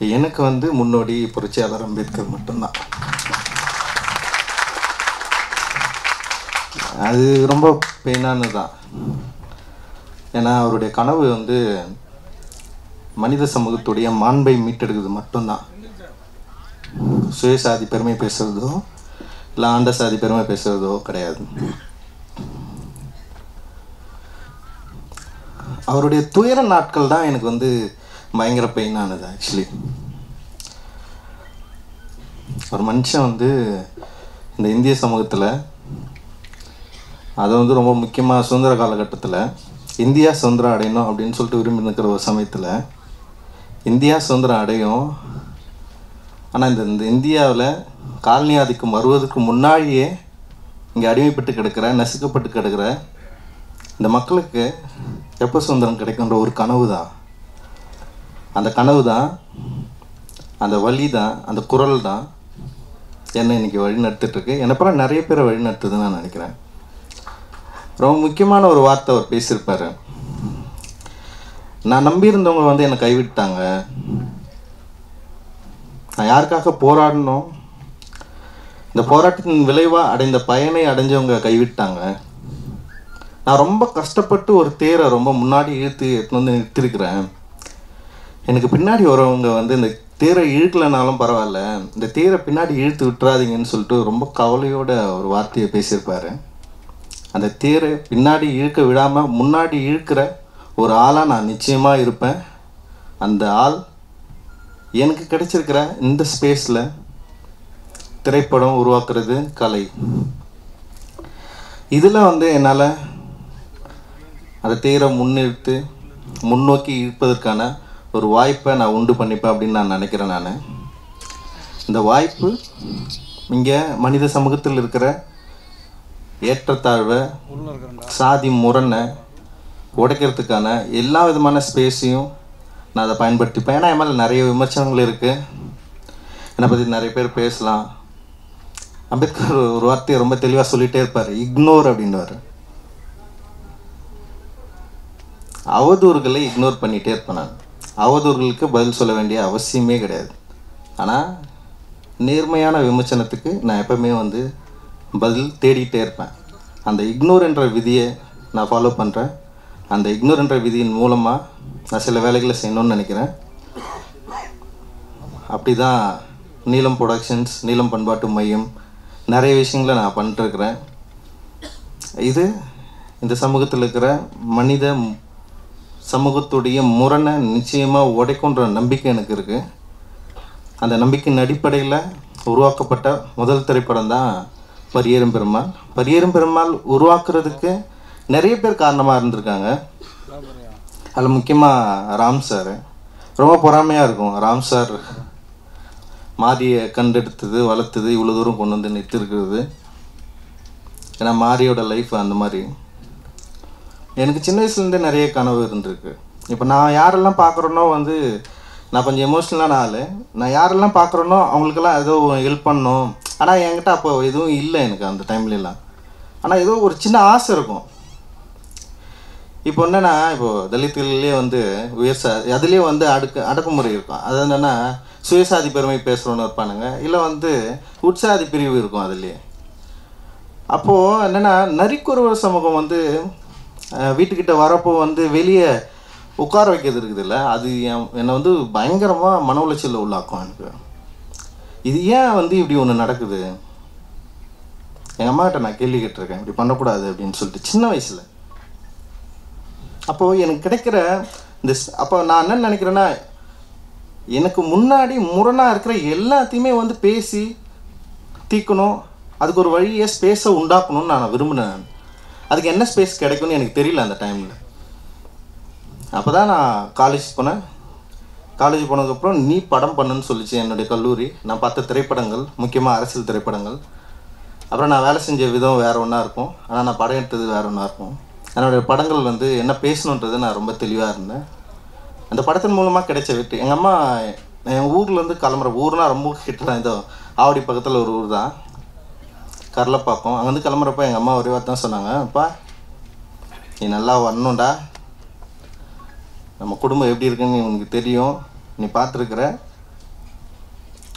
எனக்கு வந்து முன்னோடி புரட்சியாளர் அம்பேத்கர் மட்டும்தான் அது ரொம்ப பெயினானது தான் ஏன்னா அவருடைய கனவு வந்து மனித சமூகத்துடைய மாண்பை மீட்டெடுக்கிறது மட்டும்தான் சுயசாதி பெருமை பேசுறதோ இல்லை ஆண்ட சாதி பெருமை பேசுறதோ கிடையாது அவருடைய துயர நாட்கள் தான் எனக்கு வந்து பயங்கர பெயினானது ஆக்சுவலி ஒரு மனுஷன் வந்து இந்த இந்திய சமூகத்தில் அது வந்து ரொம்ப முக்கியமாக சுதந்திர காலகட்டத்தில் இந்தியா சுதந்திரம் அடையணும் அப்படின்னு சொல்லிட்டு விரும்பி நிற்கிற ஒரு சமயத்தில் இந்தியா சுதந்திரம் அடையும் ஆனால் இந்த இந்த இந்தியாவில் காலனி ஆதிக்கம் வருவதற்கு முன்னாடியே இங்கே அடிமைப்பட்டு கிடக்கிற நசுக்கப்பட்டு கிடக்கிற இந்த மக்களுக்கு எப்போ சுதந்திரம் கிடைக்குன்ற ஒரு கனவு தான் அந்த கனவு தான் அந்த வழி தான் அந்த குரல் தான் என்னை இன்னைக்கு வழி நடத்திட்டுருக்கு என்னை போல நிறைய பேரை வழி நடத்துதுன்னு நான் நினைக்கிறேன் ரொம்ப முக்கியமான ஒரு வார்த்தை அவர் பேசியிருப்பாரு நான் நம்பியிருந்தவங்க வந்து என்னை கைவிட்டாங்க நான் யாருக்காக போராடணும் இந்த போராட்டத்தின் விளைவாக அடைந்த பயனை அடைஞ்சவங்க கைவிட்டாங்க நான் ரொம்ப கஷ்டப்பட்டு ஒரு தேரை ரொம்ப முன்னாடி இழுத்து எடுத்துன்னு வந்து நிறுத்திருக்கிறேன் எனக்கு பின்னாடி வரவங்க வந்து இந்த தேரை இழுக்கலைனாலும் பரவாயில்ல இந்த தேரை பின்னாடி இழுத்து விட்டுறாதீங்கன்னு சொல்லிட்டு ரொம்ப கவலையோட ஒரு வார்த்தையை பேசியிருப்பாரு அந்த தேரை பின்னாடி இழுக்க விடாமல் முன்னாடி இழுக்கிற ஒரு ஆளாக நான் நிச்சயமாக இருப்பேன் அந்த ஆள் எனக்கு கிடைச்சிருக்கிற இந்த ஸ்பேஸில் திரைப்படம் உருவாக்குறது கலை இதில் வந்து என்னால் அந்த தேரை முன்னிறுத்து முன்னோக்கி இழுப்பதற்கான ஒரு வாய்ப்பை நான் உண்டு பண்ணிப்பேன் அப்படின்னு நான் நினைக்கிறேன் நான் இந்த வாய்ப்பு இங்கே மனித சமூகத்தில் இருக்கிற ஏற்றத்தாழ்வை சாதி முரணை உடைக்கிறதுக்கான எல்லா விதமான ஸ்பேஸையும் நான் அதை பயன்படுத்திப்பேன் ஏன்னா என் மேலே நிறைய விமர்சனங்கள் இருக்குது என்னை பற்றி நிறைய பேர் பேசலாம் அம்பேத்கர் ஒரு வார்த்தையை ரொம்ப தெளிவாக சொல்லிகிட்டே இருப்பார் இக்னோர் அப்படின்னுவார் அவதூறுகளை இக்னோர் பண்ணிகிட்டே இருப்பேன் நான் அவதூறுகளுக்கு பதில் சொல்ல வேண்டிய அவசியமே கிடையாது ஆனால் நேர்மையான விமர்சனத்துக்கு நான் எப்பவுமே வந்து பதில் தேடிட்டே இருப்பேன் அந்த இக்னோர் என்ற விதியை நான் ஃபாலோ பண்ணுறேன் அந்த இக்னோர் என்ற விதியின் மூலமாக நான் சில வேலைகளை செய்யணும்னு நினைக்கிறேன் அப்படி தான் நீலம் ப்ரொடக்ஷன்ஸ் நீலம் பண்பாட்டு மையம் நிறைய விஷயங்களை நான் பண்ணிட்டுருக்கிறேன் இது இந்த சமூகத்தில் இருக்கிற மனித மு- சமூகத்துடைய முரணை நிச்சயமாக உடைக்குன்ற நம்பிக்கை எனக்கு இருக்குது அந்த நம்பிக்கையின் அடிப்படையில் உருவாக்கப்பட்ட முதல் திரைப்படம் தான் பரியேறும் பெருமாள் பரியேறும் பெருமாள் உருவாக்குறதுக்கு நிறைய பேர் காரணமாக இருந்திருக்காங்க அதில் முக்கியமாக ராம் சார் ரொம்ப பொறாமையாக இருக்கும் ராம் சார் மாரியை கண்டெடுத்தது வளர்த்தது இவ்வளோ தூரம் கொண்டு வந்து நிறுத்திருக்கிறது ஏன்னா மாரியோட லைஃப் அந்த மாதிரி எனக்கு சின்ன வயசுலேருந்தே நிறைய கனவு இருந்திருக்கு இப்போ நான் யாரெல்லாம் பார்க்குறேனோ வந்து நான் கொஞ்சம் எமோஷ்னலான ஆள் நான் யாரெல்லாம் பார்க்குறேனோ அவங்களுக்கெல்லாம் ஏதோ ஹெல்ப் பண்ணணும் ஆனால் என்கிட்ட அப்போ எதுவும் இல்லை எனக்கு அந்த டைம்லலாம் ஆனால் ஏதோ ஒரு சின்ன ஆசை இருக்கும் இப்போ என்னன்னா இப்போ தலித்துகளிலே வந்து உயர் சா அதுலேயே வந்து அடுக்கு அடக்குமுறை இருக்கும் அது என்னென்னா சுயசாதி பெருமை பேசுகிறோன்னு இருப்பானுங்க இல்லை வந்து உட்சாதி பிரிவு இருக்கும் அதுலேயே அப்போது என்னென்னா நரிக்குறவர் சமூகம் வந்து அஹ், வீட்டுக்கிட்ட வரப்போ வந்து வெளியே உட்கார வைக்கிறது இருக்குதுல்ல அது என் என்னை வந்து பயங்கரமாக மன உளைச்சலில் உள்ளாக்கும் எனக்கு இது ஏன் வந்து இப்படி ஒன்று நடக்குது எங்கள் அம்மா கிட்ட நான் கேள்வி கேட்டிருக்கேன் இப்படி பண்ணக்கூடாது அப்படின்னு சொல்லிட்டு சின்ன வயசில் அப்போது எனக்கு கிடைக்கிற இந்த ஸ்- அப்போ நான் என்ன நினைக்கிறேன்னா எனக்கு முன்னாடி முரணாக இருக்கிற எல்லாத்தையுமே வந்து பேசி தீர்க்கணும் அதுக்கு ஒரு வழியை ஸ்பேஸை உண்டாக்கணும்னு நான் விரும்பினேன் அதுக்கு என்ன ஸ்பேஸ் கிடைக்கும்னு எனக்கு தெரியல அந்த டைமில் அப்போ தான் நான் காலேஜ் போனேன் காலேஜ் போனதுக்கப்புறம் நீ படம் பண்ணுன்னு சொல்லிச்சு என்னுடைய கல்லூரி நான் பார்த்த திரைப்படங்கள் முக்கியமாக அரசியல் திரைப்படங்கள் அப்புறம் நான் வேலை செஞ்ச விதம் வேறு ஒன்றா இருக்கும் ஆனால் நான் படம் எடுத்தது வேறு ஒன்றா இருக்கும் என்னுடைய படங்கள் வந்து என்ன பேசணுன்றது நான் ரொம்ப தெளிவாக இருந்தேன் அந்த படத்தின் மூலமாக கிடைச்ச வெற்றி எங்கள் அம்மா என் ஊர்லேருந்து கிளம்புற ஊர்னா ரொம்ப கிட்ட தான் இதோ ஆவடி பக்கத்தில் ஒரு ஊர் தான் கரலப்பாக்கம் அங்கேருந்து கிளம்புறப்ப எங்கள் அம்மா ஒரே வார்த்தை தான் சொன்னாங்க அப்பா நீ நல்லா வரணும்டா நம்ம குடும்பம் எப்படி இருக்குன்னு உனக்கு தெரியும் நீ பார்த்துருக்குற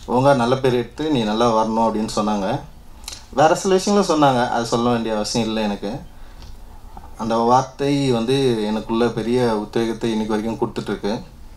உங்க நல்ல பேர் எடுத்து நீ நல்லா வரணும் அப்படின்னு சொன்னாங்க வேறு சில விஷயங்களும் சொன்னாங்க அது சொல்ல வேண்டிய அவசியம் இல்லை எனக்கு அந்த வார்த்தை வந்து எனக்குள்ள பெரிய உத்வேகத்தை இன்னைக்கு வரைக்கும் கொடுத்துட்ருக்கு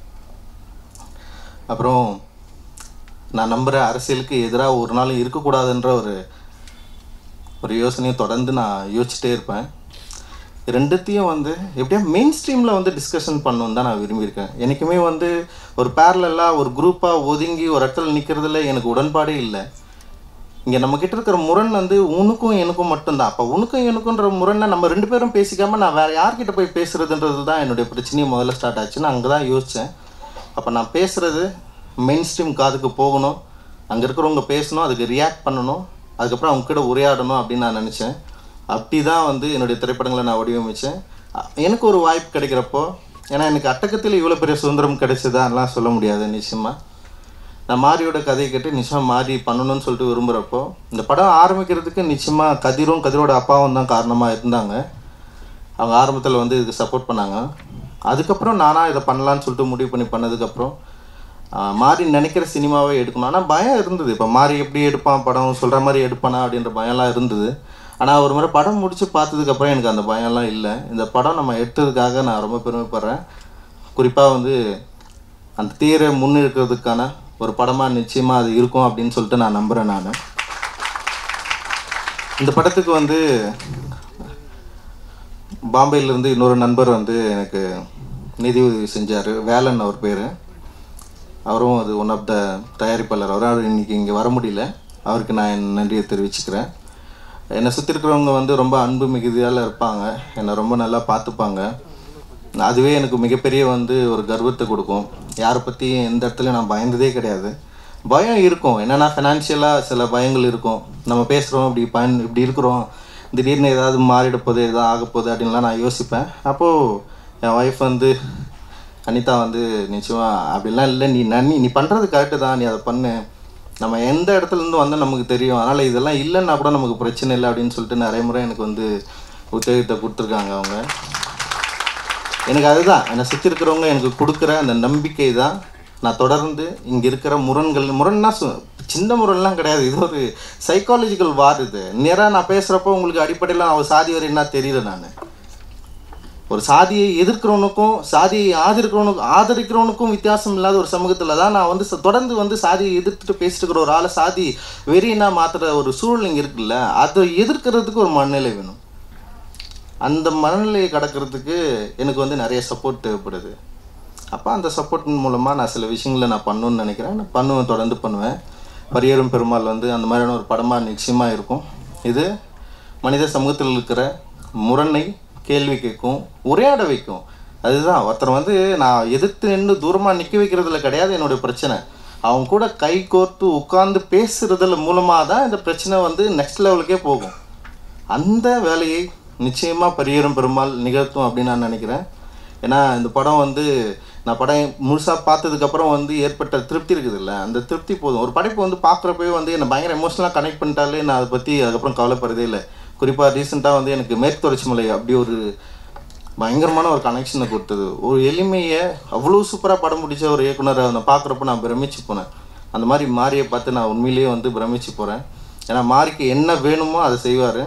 அப்புறம் நான் நம்புகிற அரசியலுக்கு எதிராக ஒரு நாள் இருக்கக்கூடாதுன்ற ஒரு ஒரு யோசனையை தொடர்ந்து நான் யோசிச்சுட்டே இருப்பேன் ரெண்டுத்தையும் வந்து எப்படியா மெயின் ஸ்ட்ரீமில் வந்து டிஸ்கஷன் பண்ணணுன்னு தான் நான் விரும்பியிருக்கேன் எனக்குமே வந்து ஒரு பேரலாக ஒரு குரூப்பாக ஒதுங்கி ஒரு இடத்துல நிற்கிறதுல எனக்கு உடன்பாடே இல்லை இங்கே நம்மக்கிட்ட இருக்கிற முரண் வந்து உனக்கும் எனக்கும் மட்டும்தான் அப்போ உனக்கும் எனக்குன்ற முரணை நம்ம ரெண்டு பேரும் பேசிக்காமல் நான் வேறு யார்கிட்ட போய் பேசுறதுன்றது தான் என்னுடைய பிரச்சனையும் முதல்ல ஸ்டார்ட் ஆச்சு நான் அங்கே தான் யோசித்தேன் அப்போ நான் பேசுகிறது மெயின் ஸ்ட்ரீம் காதுக்கு போகணும் அங்கே இருக்கிறவங்க பேசணும் அதுக்கு ரியாக்ட் பண்ணணும் அதுக்கப்புறம் அவங்க கூட உரையாடணும் அப்படின்னு நான் நினச்சேன் அப்படி தான் வந்து என்னுடைய திரைப்படங்களை நான் வடிவமைச்சேன் அ- எனக்கு ஒரு வாய்ப்பு கிடைக்கிறப்போ ஏன்னா எனக்கு அட்டகத்தில் இவ்வளோ பெரிய சுதந்திரம் கிடைச்சதான்லாம் சொல்ல முடியாது நிச்சயமாக நான் மாரியோட கதையை கேட்டு நிச்சயமாக மாறி பண்ணணும்னு சொல்லிட்டு விரும்புகிறப்போ இந்த படம் ஆரம்பிக்கிறதுக்கு நிச்சயமாக கதிரும் கதிரோட அப்பாவும் தான் காரணமாக இருந்தாங்க அவங்க ஆரம்பத்தில் வந்து இதுக்கு சப்போர்ட் பண்ணாங்க அதுக்கப்புறம் நானாக இதை பண்ணலான்னு சொல்லிட்டு முடிவு பண்ணி பண்ணதுக்கப்புறம் ஆஹ், மாறி நினைக்கிற சினிமாவே எடுக்கணும் ஆனால் பயம் இருந்தது இப்போ மாறி எப்படி எடுப்பான் படம் சொல்கிற மாதிரி எடுப்பானா அப்படின்ற பயம்லாம் இருந்தது ஆனால் ஒரு முறை படம் முடித்து பார்த்ததுக்கப்புறம் எனக்கு அந்த பயம்லாம் இல்லை இந்த படம் நம்ம எடுத்ததுக்காக நான் ரொம்ப பெருமைப்படுறேன் குறிப்பாக வந்து அந்த தீரை முன்னெடுக்கிறதுக்கான ஒரு படமாக நிச்சயமாக அது இருக்கும் அப்படின்னு சொல்லிட்டு நான் நம்புகிறேன் நான் இந்த படத்துக்கு வந்து பாம்பேலேருந்து இன்னொரு நண்பர் வந்து எனக்கு நிதி உதவி செஞ்சார் வேலன் அவர் பேர் அவரும் அது ஒன் ஆஃப் த தயாரிப்பாளர் அவர் அவர் இன்னைக்கு இங்கே வர முடியல அவருக்கு நான் என் நன்றியை தெரிவிச்சுக்கிறேன் என்னை சுற்றி இருக்கிறவங்க வந்து ரொம்ப அன்பு மிகுதியால் இருப்பாங்க என்னை ரொம்ப நல்லா பார்த்துப்பாங்க அதுவே எனக்கு மிகப்பெரிய வந்து ஒரு கர்வத்தை கொடுக்கும் யாரை பற்றி எந்த இடத்துலையும் நான் பயந்ததே கிடையாது பயம் இருக்கும் என்னென்னா ஃபினான்ஷியலாக சில பயங்கள் இருக்கும் நம்ம பேசுகிறோம் இப்படி பயன் இப்படி இருக்கிறோம் திடீர்னு ஏதாவது மாறிட போகுது ஏதாவது ஆக போகுது அப்படின்லாம் நான் யோசிப்பேன் அப்போது என் ஒய்ஃப் வந்து அனிதா வந்து நிச்சயமாக அப்படிலாம் இல்லை நீ நன்னி நீ பண்ணுறது கரெக்டு தான் நீ அதை பண்ணு நம்ம எந்த இடத்துல இருந்து வந்தால் நமக்கு தெரியும் அதனால் இதெல்லாம் இல்லைன்னா கூட நமக்கு பிரச்சனை இல்லை அப்படின்னு சொல்லிட்டு நிறைய முறை எனக்கு வந்து உத்தேகத்தை கொடுத்துருக்காங்க அவங்க எனக்கு அதுதான் என்னை சுற்றி இருக்கிறவங்க எனக்கு கொடுக்குற அந்த நம்பிக்கை தான் நான் தொடர்ந்து இங்கே இருக்கிற முரண்கள் முரண்னா சு சின்ன முரண்லாம் கிடையாது இது ஒரு சைக்காலஜிக்கல் வார் இது நேராக நான் பேசுகிறப்போ உங்களுக்கு அடிப்படையில் அவள் சாதி வரைன்னா தெரியல நான் ஒரு சாதியை எதிர்க்கிறவனுக்கும் சாதியை ஆதரிக்கிறவனுக்கும் ஆதரிக்கிறவனுக்கும் வித்தியாசம் இல்லாத ஒரு சமூகத்தில் தான் நான் வந்து ச- தொடர்ந்து வந்து சாதியை எதிர்த்துட்டு பேசிட்டு இருக்கிற ஒரு ஆளை சாதி வெறினா மாத்துற ஒரு சூழல் இங்கே இருக்குல்ல அதை எதிர்க்கிறதுக்கு ஒரு மனநிலை வேணும் அந்த மனநிலையை கடக்கிறதுக்கு எனக்கு வந்து நிறைய சப்போர்ட் தேவைப்படுது அப்போ அந்த சப்போர்ட்டின் மூலமாக நான் சில விஷயங்களை நான் பண்ணணும்னு நினைக்கிறேன் நான் பண்ணுவேன் தொடர்ந்து பண்ணுவேன் பரியரும் பெருமாள் வந்து அந்த மாதிரியான ஒரு படமாக நிச்சயமாக இருக்கும் இது மனித சமூகத்தில் இருக்கிற முரணை கேள்வி கேட்கும் உரையாட வைக்கும் அதுதான் ஒருத்தர் வந்து நான் எதிர்த்து நின்று தூரமாக நிற்க வைக்கிறதுல கிடையாது என்னுடைய பிரச்சனை அவங்க கூட கை கோர்த்து உட்கார்ந்து பேசுறதுல மூலமாக தான் இந்த பிரச்சனை வந்து நெக்ஸ்ட் லெவலுக்கே போகும் அந்த வேலையை நிச்சயமாக பரியரும் பெருமாள் நிகழ்த்தும் அப்படின்னு நான் நினைக்கிறேன் ஏன்னா இந்த படம் வந்து நான் படம் முழுசாக பார்த்ததுக்கப்புறம் வந்து ஏற்பட்ட திருப்தி இருக்குதுல்ல அந்த திருப்தி போதும் ஒரு படைப்பு வந்து பார்க்குறப்பவே வந்து என்னை பயங்கர எமோஷனலாக கனெக்ட் பண்ணிட்டாலே நான் அதை பற்றி அதுக்கப்புறம் கவலைப்படுறதே இல்லை குறிப்பாக ரீசெண்டாக வந்து எனக்கு மேற்கு தொடர்ச்சி மலை அப்படி ஒரு பயங்கரமான ஒரு கனெக்ஷனை கொடுத்தது ஒரு எளிமையை அவ்வளோ சூப்பராக படம் பிடிச்ச ஒரு இயக்குனரை நான் பார்க்குறப்ப நான் பிரமிச்சு போனேன் அந்த மாதிரி மாரியை பார்த்து நான் உண்மையிலேயே வந்து பிரமிச்சு போகிறேன் ஏன்னா மாரிக்கு என்ன வேணுமோ அதை செய்வார்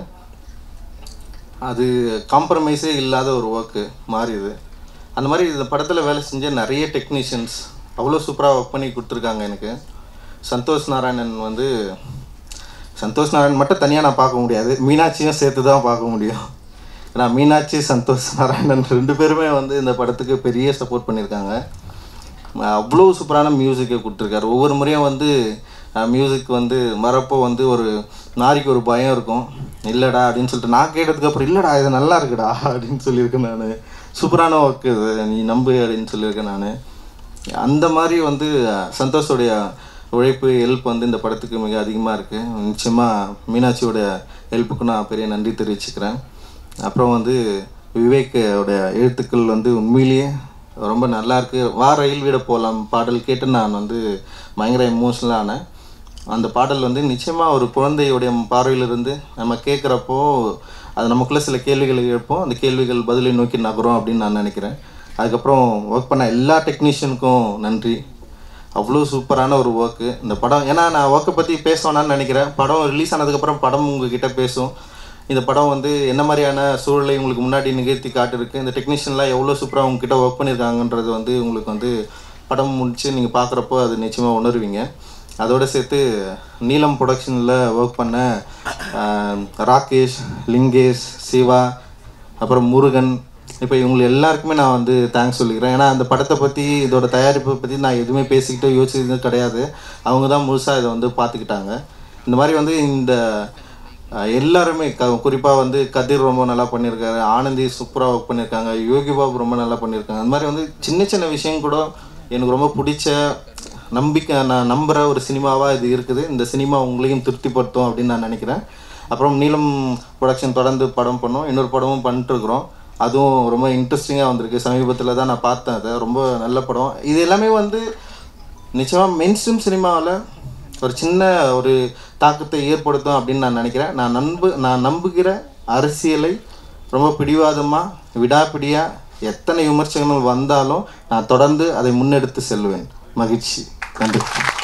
அது காம்ப்ரமைஸே இல்லாத ஒரு ஒர்க்கு மாறிது அந்த மாதிரி இந்த படத்தில் வேலை செஞ்ச நிறைய டெக்னீஷியன்ஸ் அவ்வளோ சூப்பராக ஒர்க் பண்ணி கொடுத்துருக்காங்க எனக்கு சந்தோஷ் நாராயணன் வந்து சந்தோஷ் நாராயணன் மட்டும் தனியாக நான் பார்க்க முடியாது மீனாட்சியும் சேர்த்து தான் பார்க்க முடியும் ஏன்னா மீனாட்சி சந்தோஷ் நாராயணன் ரெண்டு பேருமே வந்து இந்த படத்துக்கு பெரிய சப்போர்ட் பண்ணியிருக்காங்க அவ்வளோ சூப்பரான மியூசிக்கை கொடுத்துருக்காரு ஒவ்வொரு முறையும் வந்து மியூசிக் வந்து வரப்போ வந்து ஒரு நாரிக்கு ஒரு பயம் இருக்கும் இல்லைடா அப்படின்னு சொல்லிட்டு நான் கேட்டதுக்கு அப்புறம் இல்லைடா இது நல்லா இருக்குடா அப்படின்னு சொல்லியிருக்கேன் நான் சூப்பரான ஒர்க் இது நீ நம்பு அப்படின்னு சொல்லியிருக்கேன் நான் அந்த மாதிரி வந்து சந்தோஷோடைய உழைப்பு ஹெல்ப் வந்து இந்த படத்துக்கு மிக அதிகமாக இருக்குது நிச்சயமாக மீனாட்சியோட ஹெல்ப்புக்கு நான் பெரிய நன்றி தெரிவிச்சுக்கிறேன் அப்புறம் வந்து விவேக்கோட எழுத்துக்கள் வந்து உண்மையிலேயே ரொம்ப நல்லா இருக்கு வா ரயில் விட போகலாம் பாடல் கேட்டு நான் வந்து பயங்கர எமோஷ்னலாக ஆனேன் அந்த பாடல் வந்து நிச்சயமாக ஒரு குழந்தையுடைய பார்வையிலிருந்து நம்ம கேட்குறப்போ அது நமக்குள்ளே சில கேள்விகளை எழுப்போம் அந்த கேள்விகள் பதிலை நோக்கி நகரும் அப்படின்னு நான் நினைக்கிறேன் அதுக்கப்புறம் ஒர்க் பண்ண எல்லா டெக்னீஷியனுக்கும் நன்றி அவ்வளோ சூப்பரான ஒரு ஒர்க்கு இந்த படம் ஏன்னா நான் ஒர்க்கை பற்றி பேசணும்னு நினைக்கிறேன் படம் ரிலீஸ் ஆனதுக்கப்புறம் படம் உங்ககிட்ட பேசும் இந்த படம் வந்து என்ன மாதிரியான சூழலை உங்களுக்கு முன்னாடி நிகழ்த்தி காட்டிருக்கு இந்த டெக்னீஷியன்லாம் எவ்வளோ சூப்பராக உங்ககிட்ட ஒர்க் பண்ணியிருக்காங்கன்றது வந்து உங்களுக்கு வந்து படம் முடிச்சு நீங்கள் பார்க்குறப்போ அது நிச்சயமாக உணர்வீங்க அதோட சேர்த்து நீலம் ப்ரொடக்ஷனில் ஒர்க் பண்ண ஆஹ், ராகேஷ் லிங்கேஷ் சிவா அப்புறம் முருகன் இப்போ இவங்க எல்லாருக்குமே நான் வந்து தேங்க்ஸ் சொல்லிக்கிறேன் ஏன்னா அந்த படத்தை பற்றி இதோட தயாரிப்பை பற்றி நான் எதுவுமே பேசிக்கிட்டோ யோசிச்சது கிடையாது அவங்க தான் முழுசாக இதை வந்து பார்த்துக்கிட்டாங்க இந்த மாதிரி வந்து இந்த அஹ், எல்லாருமே க குறிப்பாக வந்து கதிர் ரொம்ப நல்லா பண்ணியிருக்காரு ஆனந்தி சூப்பராக ஒர்க் பண்ணியிருக்காங்க யோகி பாபு ரொம்ப நல்லா பண்ணியிருக்காங்க அந்த மாதிரி வந்து சின்ன சின்ன விஷயம் கூட எனக்கு ரொம்ப பிடிச்ச நம்பிக்கை நான் நம்புகிற ஒரு சினிமாவாக இது இருக்குது இந்த சினிமா உங்களையும் திருப்திப்படுத்தும் அப்படின்னு நான் நினைக்கிறேன் அப்புறம் நீலம் ப்ரொடக்ஷன் தொடர்ந்து படம் பண்ணோம் இன்னொரு படமும் பண்ணிட்டுருக்குறோம் அதுவும் ரொம்ப இன்ட்ரெஸ்டிங்காக வந்திருக்கு சமீபத்தில் தான் நான் பார்த்தேன் அதை ரொம்ப நல்ல படம் இது எல்லாமே வந்து நிச்சயமாக மெயின் ஸ்ட்ரீம் சினிமாவில் ஒரு சின்ன ஒரு தாக்கத்தை ஏற்படுத்தும் அப்படின்னு நான் நினைக்கிறேன் நான் நம்பு நான் நம்புகிற அரசியலை ரொம்ப பிடிவாதமாக விடாப்பிடியாக எத்தனை விமர்சனங்கள் வந்தாலும் நான் தொடர்ந்து அதை முன்னெடுத்து செல்வேன் மகிழ்ச்சி நன்றி